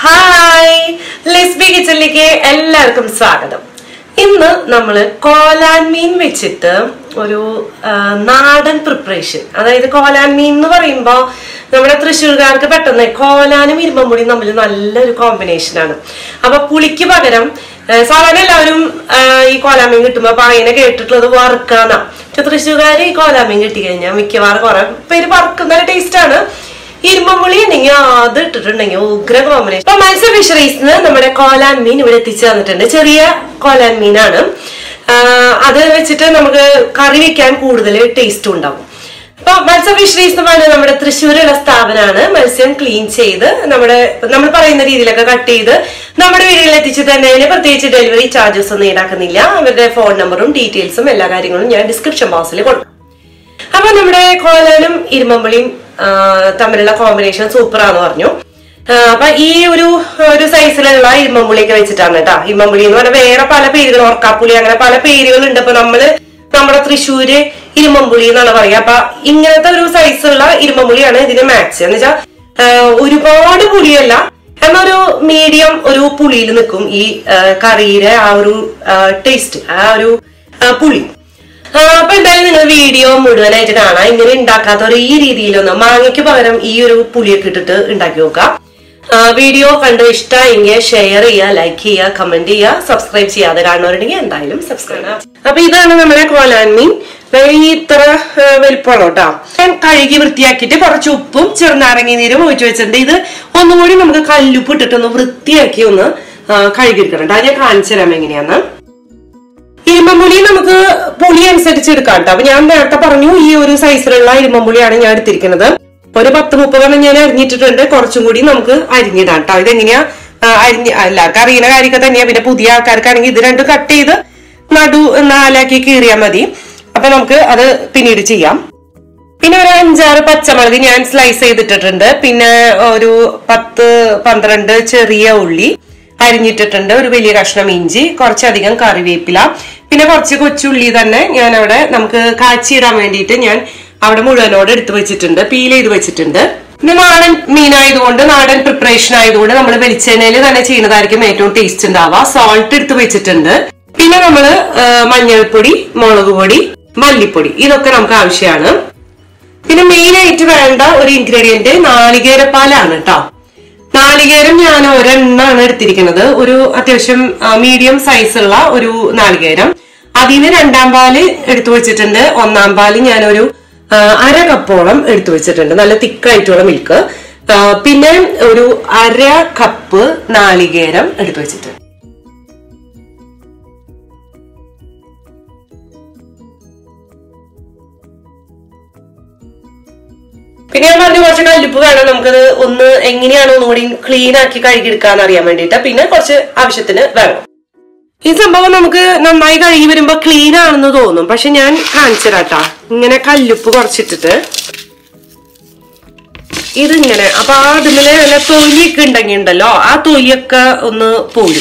Hi ലിസ്ബി കിച്ചണിലേക്ക് എല്ലാവർക്കും സ്വാഗതം ഇന്ന് നമ്മള് കോലാൻ മീൻ വെച്ചിട്ട് ഒരു ആ, നാടൻ പ്രിപ്പറേഷൻ അതായത് കോലാൻ മീൻ എന്ന് പറയുമ്പോ നമ്മുടെ തൃശ്ശൂർകാർക്ക് പെട്ടെന്ന് കോലാനും ഇരുമ്പമ്പുളിയും തമ്മിൽ നല്ലൊരു കോമ്പിനേഷൻ ആണ് അപ്പൊ പുളിക്ക് പകരം ആ, സാധാരണ എല്ലാവരും ആ, ഈ കോലാൻ മീൻ കിട്ടുമ്പോ പായനെ കേട്ടിട്ടുള്ളത് വറുക്കാന്നാ പക്ഷെ തൃശ്ശൂർകാര് ഈ കോലാൻ മീൻ കിട്ടി കഴിഞ്ഞാൽ മിക്കവാറും കുറെ പേര് വറുക്കുന്ന ടേസ്റ്റ് ആണ് ഇരുമ്പുളി ഉണ്ടെങ്കിൽ അത് ഇട്ടിട്ടുണ്ടെങ്കിൽ ഉഗ്ര കോമ്പിനേഷൻ ഇപ്പൊ മത്സ്യ ഫിഷറീസ് നമ്മുടെ കോലാൻ മീൻ ഇവിടെ എത്തിച്ചു തന്നിട്ടുണ്ട് ചെറിയ കോലാൻ മീനാണ് ആഹ് അത് വെച്ചിട്ട് നമുക്ക് കറി വെക്കാൻ കൂടുതൽ ടേസ്റ്റും ഉണ്ടാവും അപ്പൊ മത്സ്യ ഫിഷറീസ് എന്ന് പറയുന്നത് നമ്മുടെ തൃശ്ശൂരുള്ള സ്ഥാപനമാണ് മത്സ്യം ക്ലീൻ ചെയ്ത് നമ്മുടെ നമ്മൾ പറയുന്ന രീതിയിലൊക്കെ കട്ട് ചെയ്ത് നമ്മുടെ വീടുകളിൽ എത്തിച്ചു തന്നതിന് പ്രത്യേകിച്ച് ഡെലിവറി ചാർജസ് ഒന്നും ഈടാക്കുന്നില്ല അവരുടെ ഫോൺ നമ്പറും ഡീറ്റെയിൽസും എല്ലാ കാര്യങ്ങളും ഞാൻ ഡിസ്ക്രിപ്ഷൻ ബോക്സിൽ കൊടുക്കും അപ്പൊ നമ്മുടെ കോലാനും ഇരുമ്പമ്പളിയും ആ, തമ്മിലുള്ള കോമ്പിനേഷൻ സൂപ്പറാന്ന് പറഞ്ഞു ആ, അപ്പൊ ഈ ഒരു ഒരു സൈസിലുള്ള ഇരുമ്പമ്പുളിയൊക്കെ വെച്ചിട്ടാണ് കേട്ടോ ഇരുമ്പമ്പുളി എന്ന് പറഞ്ഞാൽ വേറെ പല പേരുകൾ ഓർക്കാപ്പുളി അങ്ങനെ പല പേരുകളുണ്ട് അപ്പൊ നമ്മള് നമ്മുടെ തൃശ്ശൂര് ഇരുമ്പമ്പുളി എന്നാണ് പറയുക അപ്പൊ ഇങ്ങനത്തെ ഒരു സൈസുള്ള ഇരുമ്പമ്പുളിയാണ് ഇതിന് മാച്ച് എന്ന് വെച്ചാൽ ഒരുപാട് പുളിയല്ല എന്നൊരു മീഡിയം ഒരു പുളിയിൽ നിൽക്കും ഈ ആ, കറിയുടെ ആ ഒരു ടേസ്റ്റ് ആ ഒരു ആ, പുളി ആ, അപ്പൊ എന്തായാലും നിങ്ങൾ വീഡിയോ മുഴുവനായിട്ട് കാണാം ഇങ്ങനെ ഉണ്ടാക്കാത്തവർ ഈ രീതിയിലൊന്ന് മാങ്ങയ്ക്ക് പകരം ഈ ഒരു പുളിയൊക്കെ ഇട്ടിട്ട് ഉണ്ടാക്കി നോക്കാം ആ, വീഡിയോ കണ്ട് ഇഷ്ടമായെങ്കിൽ ഷെയർ ചെയ്യുക ലൈക്ക് ചെയ്യുക കമന്റ് ചെയ്യുക സബ്സ്ക്രൈബ് ചെയ്യാതെ കാണുന്നവരുണ്ടെങ്കിൽ എന്തായാലും സബ്സ്ക്രൈബ് ചെയ്യാം അപ്പൊ ഇതാണ് നമ്മുടെ കോലാൻമീൻ ദേ ഈ ഇത്ര ആ, വലിപ്പമുള്ള കേട്ടോ ഞാൻ കഴുകി വൃത്തിയാക്കിയിട്ട് കുറച്ച് ഉപ്പും ചെറുനാരങ്ങി നീരും ഒഴിച്ചു വെച്ചിട്ടുണ്ട് ഇത് ഒന്നും കൂടി നമുക്ക് കല്ലുപ്പ് ഇട്ടിട്ടൊന്ന് വൃത്തിയാക്കി ഒന്ന് ആ, കഴുകിയെടുക്കണം കേട്ടോ അത് ഞാൻ കാണിച്ചു തരാം എങ്ങനെയാന്ന് ഇരുമ്പുളി നമുക്ക് പുളി അനുസരിച്ച് എടുക്കാം കേട്ടോ അപ്പൊ ഞാൻ നേരത്തെ പറഞ്ഞു ഈ ഒരു സൈസിലുള്ള ഇരുമ്പുളിയാണ് ഞാൻ എടുത്തിരിക്കുന്നത് ഒരു പത്ത് മുപ്പതെണ്ണം ഞാൻ അരിഞ്ഞിട്ടിട്ടുണ്ട് കുറച്ചും കൂടി നമുക്ക് അരിഞ്ഞിടാം കേട്ടോ ഇതെങ്ങനെയാ ആ, അരിഞ്ഞ് എല്ലാവർക്കും അറിയുന്ന കാര്യമൊക്കെ തന്നെയാ പിന്നെ പുതിയ ആൾക്കാർക്കാണെങ്കിൽ ഇത് രണ്ടും കട്ട് ചെയ്ത് നടു നാലാക്കി കീറിയാൽ മതി അപ്പൊ നമുക്ക് അത് പിന്നീട് ചെയ്യാം പിന്നെ ഒരു അഞ്ചാറ് പച്ചമുളക് ഞാൻ സ്ലൈസ് ചെയ്തിട്ടിട്ടുണ്ട് പിന്നെ ഒരു പത്ത് പന്ത്രണ്ട് ചെറിയ ഉള്ളി അരിഞ്ഞിട്ടിട്ടുണ്ട് ഒരു വലിയ കഷ്ണം ഇഞ്ചി കുറച്ചധികം കറിവേപ്പില പിന്നെ കുറച്ച് കൊച്ചുള്ളി തന്നെ ഞാൻ അവിടെ നമുക്ക് കാച്ചിയിടാൻ വേണ്ടിയിട്ട് ഞാൻ അവിടെ മുഴുവനോട് എടുത്തു വെച്ചിട്ടുണ്ട് പീൽ ചെയ്ത് വെച്ചിട്ടുണ്ട് പിന്നെ നാടൻ മീനായതുകൊണ്ട് നാടൻ പ്രിപ്പറേഷൻ ആയതുകൊണ്ട് നമ്മൾ വെളിച്ചെണ്ണയിൽ തന്നെ ചെയ്യുന്നതായിരിക്കും ഏറ്റവും ടേസ്റ്റ് ഉണ്ടാവുക സോൾട്ട് എടുത്ത് വെച്ചിട്ടുണ്ട് പിന്നെ നമ്മള് ആ, മഞ്ഞൾപ്പൊടി മുളക് പൊടി മല്ലിപ്പൊടി ഇതൊക്കെ നമുക്ക് ആവശ്യമാണ് പിന്നെ മെയിൻ ആയിട്ട് വേണ്ട ഒരു ഇൻഗ്രീഡിയന്റ് നാളികേരപ്പാലാണ് കേട്ടോ നാളികേരം ഞാൻ ഒരെണ്ണാണ് എടുത്തിരിക്കുന്നത് ഒരു അത്യാവശ്യം മീഡിയം സൈസുള്ള ഒരു നാളികേരം അതിന് രണ്ടാം പാല് എടുത്തു വെച്ചിട്ടുണ്ട് ഒന്നാം പാല് ഞാനൊരു ആ, അര കപ്പോളം എടുത്തു വെച്ചിട്ടുണ്ട് നല്ല തിക്കായിട്ടുള്ള മിൽക്ക് പിന്നെ ഒരു അര കപ്പ് നാളികേരം എടുത്തു വെച്ചിട്ടുണ്ട് പിന്നെ ഞാൻ പറഞ്ഞു കുറച്ച് കല്ലുപ്പ് വേണം നമുക്കത് ഒന്ന് എങ്ങനെയാണ് ഒന്നുകൂടി ക്ലീൻ ആക്കി കഴുകിയെടുക്കാന്ന് അറിയാൻ വേണ്ടിയിട്ട് പിന്നെ കുറച്ച് ആവശ്യത്തിന് വേണം ഈ സംഭവം നമുക്ക് നന്നായി കഴുകി വരുമ്പോ ക്ലീൻ ആണെന്ന് തോന്നും പക്ഷെ ഞാൻ കാണിച്ചു തരാട്ടാ ഇങ്ങനെ കല്ലുപ്പ് കുറച്ചിട്ടിട്ട് ഇതിങ്ങനെ അപ്പൊ ആ അതിലെ വല്ല തൊലിയൊക്കെ ഉണ്ടെങ്കിൽ ഉണ്ടല്ലോ ആ തൊലിയൊക്കെ ഒന്ന് പോരും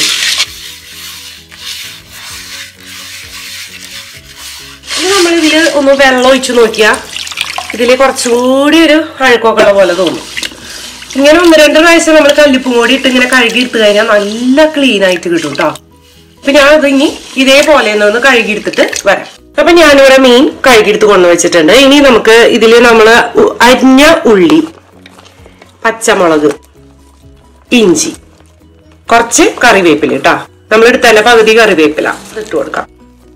ഇനി നമ്മൾ ഇതില് ഒന്ന് വെള്ളം ഒഴിച്ചു നോക്കിയാ ഇതില് കുറച്ചുകൂടി ഒരു അഴുക്കൊക്കെ ഉള്ള പോലെ തോന്നും ഇങ്ങനെ ഒന്ന് രണ്ട് പ്രാവശ്യം നമ്മൾ കല്ലുപ്പും കൂടി ഇട്ട് ഇങ്ങനെ കഴുകി എടുത്തു കഴിഞ്ഞാൽ നല്ല ക്ലീൻ ആയിട്ട് കിട്ടും കേട്ടോ അപ്പൊ ഞാൻ അത് ഇനി ഇതേപോലെ ഒന്ന് കഴുകി എടുത്തിട്ട് വരാം അപ്പൊ ഞാനിവിടെ മീൻ കഴുകിയെടുത്ത് കൊണ്ടുവച്ചിട്ടുണ്ട് ഇനി നമുക്ക് ഇതില് നമ്മള് ഉ- അരിഞ്ഞ ഉള്ളി പച്ചമുളക് ഇഞ്ചി കുറച്ച് കറിവേപ്പില കേട്ടോ നമ്മൾ എടുത്തല്ല പകുതി കറിവേപ്പില ഇട്ട് കൊടുക്കാം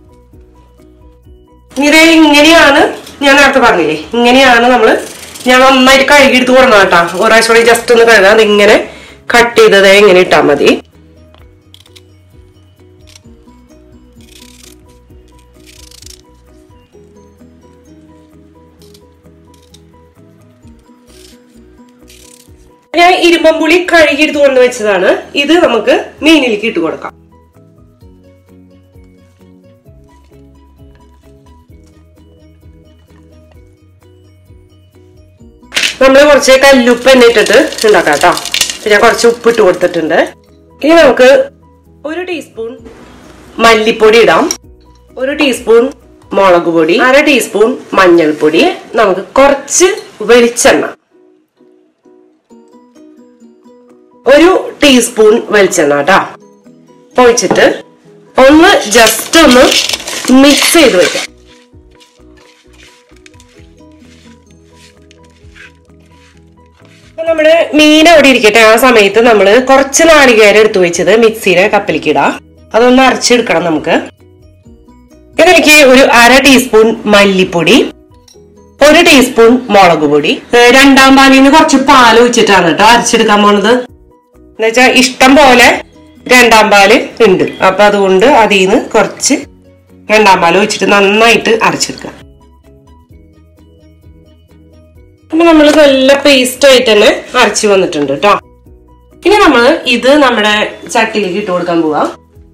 ഇത് ഇങ്ങനെയാണ് ഞാൻ നേരത്തെ പറഞ്ഞില്ലേ ഇങ്ങനെയാണ് നമ്മള് ഞാൻ നന്നായിട്ട് കഴുകിയെടുത്ത് കൊടുക്കണം കേട്ടാ ഒരാഴ്ച കൂടി ജസ്റ്റ് ഒന്ന് കഴുകാം അതിങ്ങനെ കട്ട് ചെയ്തത് ഇങ്ങനെ ഇട്ടാ മതി ഞാൻ ഇരുമ്പമ്പുളി കഴുകിയെടുത്ത് കൊണ്ടുവച്ചതാണ് ഇത് നമുക്ക് മീനിലേക്ക് ഇട്ട് കൊടുക്കാം നമ്മൾ കുറച്ച് കല്ലുപ്പ് തന്നെ ഇട്ടിട്ട് ഉണ്ടാക്കാം കേട്ടോ ഞാൻ കുറച്ച് ഉപ്പ് ഇട്ട് കൊടുത്തിട്ടുണ്ട് ഇനി നമുക്ക് ഒരു ടീസ്പൂൺ മല്ലിപ്പൊടി ഇടാം ഒരു ടീസ്പൂൺ മുളക് പൊടി അര ടീസ്പൂൺ മഞ്ഞൾപ്പൊടി നമുക്ക് കുറച്ച് വെളിച്ചെണ്ണ ഒരു ടീസ്പൂൺ വെളിച്ചെണ്ണ കേട്ടോ ഒഴിച്ചിട്ട് ഒന്ന് ജസ്റ്റ് ഒന്ന് മിക്സ് ചെയ്ത് വെക്കാം അപ്പൊ നമ്മുടെ മീൻ അവിടെ ഇരിക്കട്ടെ ആ സമയത്ത് നമ്മൾ കുറച്ച് നാളികേരം എടുത്തു വെച്ചത് മിക്സിയിലെ കപ്പിലേക്ക് ഇടാം അതൊന്ന് അരച്ചെടുക്കണം നമുക്ക് ഇതിലേക്ക് ഒരു അര ടീസ്പൂൺ മല്ലിപ്പൊടി ഒരു ടീസ്പൂൺ മുളക് പൊടി ഏഹ് രണ്ടാം പാലിൽ നിന്ന് കുറച്ച് പാൽ ഒഴിച്ചിട്ടാണ് കേട്ടോ അരച്ചെടുക്കാൻ പോണത് എന്ന് വെച്ചാൽ ഇഷ്ടം പോലെ രണ്ടാം പാല് ഉണ്ട് അപ്പൊ അതുകൊണ്ട് അതിൽ നിന്ന് കുറച്ച് രണ്ടാം പാൽ ഒഴിച്ചിട്ട് നന്നായിട്ട് അരച്ചെടുക്കുക അപ്പൊ നമ്മൾ നല്ല പേസ്റ്റ് ആയിട്ട് തന്നെ അരച്ചു വന്നിട്ടുണ്ട് കേട്ടോ ഇനി നമ്മൾ ഇത് നമ്മുടെ ചട്ടിയിലേക്ക് ഇട്ട് കൊടുക്കാൻ പോവാം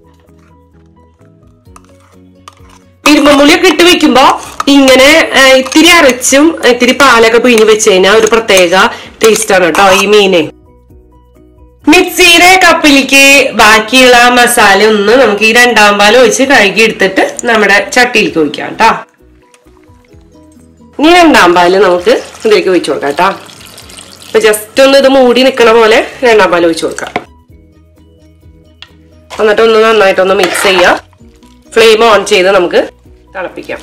ഇരുമ്പുള്ളിയൊക്കെ ഇട്ട് വെക്കുമ്പോ ഇങ്ങനെ ആ, ഇത്തിരി അരച്ചും ഇത്തിരി പാലൊക്കെ പിഴിഞ്ഞ് വെച്ച് കഴിഞ്ഞാൽ ഒരു പ്രത്യേക ടേസ്റ്റ് ആണ് കേട്ടോ ഈ മീന് മിക്സിയുടെ കപ്പിലേക്ക് ബാക്കിയുള്ള മസാല ഒന്ന് നമുക്ക് ഈ രണ്ടാം പാൽ ഒഴിച്ച് കഴുകി എടുത്തിട്ട് നമ്മുടെ ചട്ടിയിലേക്ക് ഒഴിക്കാം കേട്ടോ ഇനി രണ്ടാം പാല് നമുക്ക് ഇതിലേക്ക് ഒഴിച്ചു കൊടുക്കാം കേട്ടോ അപ്പൊ ജസ്റ്റ് ഒന്ന് ഇത് മൂടി നിൽക്കണ പോലെ രണ്ടാം പാല് ഒഴിച്ചു കൊടുക്കാം എന്നിട്ട് ഒന്ന് നന്നായിട്ടൊന്ന് മിക്സ് ചെയ്യാം ഫ്ലെയിം ഓൺ ചെയ്ത് നമുക്ക് തിളപ്പിക്കാം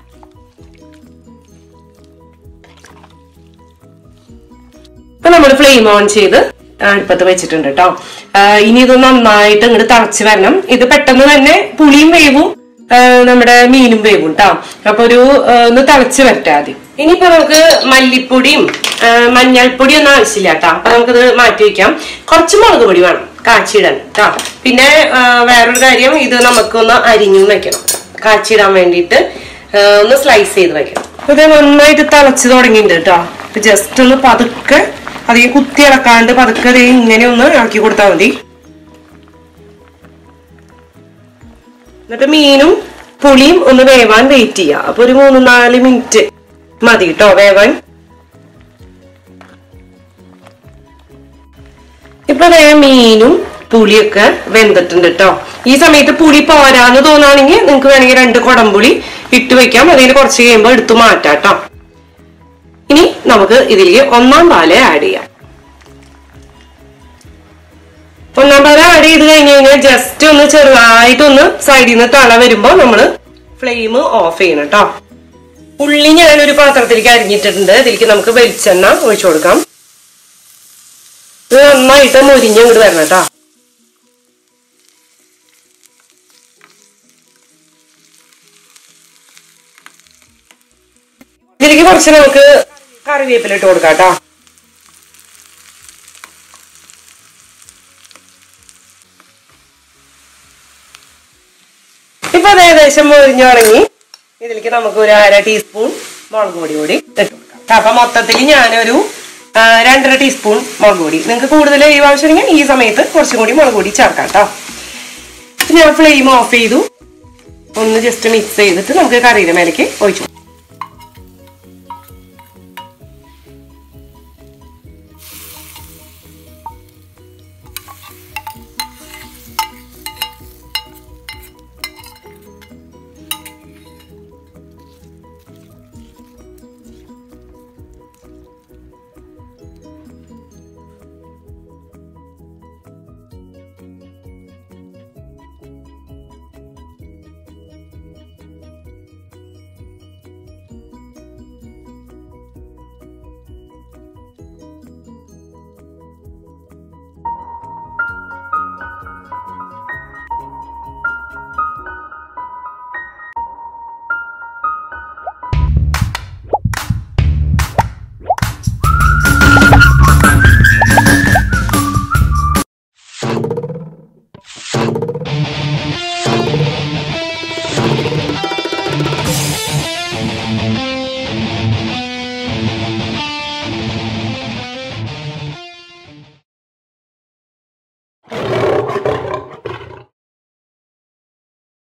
ഇപ്പൊ നമ്മൾ ഫ്ലെയിം ഓൺ ചെയ്ത് അടുപ്പത്ത് വെച്ചിട്ടുണ്ട് കേട്ടോ ഇനി ഇത് നന്നായിട്ട് ഇങ്ങോട്ട് തിളച്ച് വരണം ഇത് പെട്ടെന്ന് തന്നെ പുളിയും വേവും ആ, നമ്മുടെ മീനും വേവും കേട്ടോ അപ്പൊ ഒരു ആ, ഒന്ന് തിളച്ച് വരട്ടെ ആദ്യം ഇനിയിപ്പോ നമുക്ക് മല്ലിപ്പൊടിയും ആ, മഞ്ഞൾപ്പൊടിയും ഒന്നും ആവശ്യമില്ല കേട്ടോ അപ്പൊ നമുക്കിത് മാറ്റി വെക്കാം കുറച്ച് മുളക് പൊടി വേണം കാച്ചിടാൻ കേട്ടോ പിന്നെ ആ, വേറൊരു കാര്യം ഇത് നമുക്കൊന്ന് അരിഞ്ഞും വെക്കണം കാച്ചിടാൻ വേണ്ടിയിട്ട് ആ, ഒന്ന് സ്ലൈസ് ചെയ്ത് വെക്കണം അപ്പൊ ഇത് നന്നായിട്ട് തിളച്ച് തുടങ്ങിയിട്ടുണ്ട് കേട്ടോ ജസ്റ്റ് ഒന്ന് പതുക്കെ അധികം കുത്തി ഇളക്കാണ്ട് പതുക്കെ ദേ ഇങ്ങനെ ഒന്ന് ഇളക്കി കൊടുത്താൽ മതി എന്നിട്ട് മീനും പുളിയും ഒന്ന് വേവാൻ വെയിറ്റ് ചെയ്യുക അപ്പൊ ഒരു മൂന്ന് നാല് മിനിറ്റ് മതി കേട്ടോ വേവാൻ ഇപ്പൊ ദേ മീനും പുളിയൊക്കെ വെന്തിട്ടുണ്ട് കേട്ടോ ഈ സമയത്ത് പുളി പോരാന്ന് തോന്നാണെങ്കിൽ നിങ്ങൾക്ക് വേണമെങ്കിൽ രണ്ട് കുടംപുളി ഇട്ട് വെക്കാം അതിൽ കുറച്ച് കഴിയുമ്പോൾ എടുത്തു മാറ്റാം കേട്ടോ ഇനി നമുക്ക് ഇതിലേക്ക് ഒന്നാം പാല് ആഡ് ചെയ്യാം ഒന്നാം പാല് ആഡ് ചെയ്ത് കഴിഞ്ഞ് കഴിഞ്ഞാൽ ജസ്റ്റ് ഒന്ന് ചെറുതായിട്ടൊന്ന് സൈഡിൽ നിന്ന് തള വരുമ്പോ നമ്മള് ഫ്ലെയിം ഓഫ് ചെയ്യണം കേട്ടോ ഉള്ളി ഞാൻ ഒരു പാത്രത്തിലേക്ക് അരിഞ്ഞിട്ടുണ്ട് ഇതിലേക്ക് നമുക്ക് വെളിച്ചെണ്ണ ഒഴിച്ചു കൊടുക്കാം ഇത് നന്നായിട്ട് മുരിഞ്ഞ് ഇങ്ങോട്ട് വരണം കേട്ടോ ഇതിലേക്ക് കുറച്ച് നമുക്ക് കറിവേപ്പില ഇട്ട് കൊടുക്കാം കേട്ടോ ഇപ്പൊ അത് ഏകദേശം മുരിഞ്ഞു തുടങ്ങി ഇതിലേക്ക് നമുക്ക് ഒരു അര ടീസ്പൂൺ മുളക് പൊടി കൂടി ഇട്ട് കൊടുക്കാം അപ്പൊ മൊത്തത്തിൽ ഞാനൊരു ആ, രണ്ടര ടീസ്പൂൺ മുളക് പൊടി നിങ്ങൾക്ക് കൂടുതൽ എരിവ് ആവശ്യമെങ്കിൽ ഈ സമയത്ത് കുറച്ചും കൂടി മുളക് പൊടി ചേർക്കാം കേട്ടോ ഞാൻ ഫ്ലെയിം ഓഫ് ചെയ്തു ഒന്ന് ജസ്റ്റ് മിക്സ് ചെയ്തിട്ട് നമുക്ക് കറിയുടെ മേലേക്ക് ഒഴിച്ചു കൊടുക്കാം.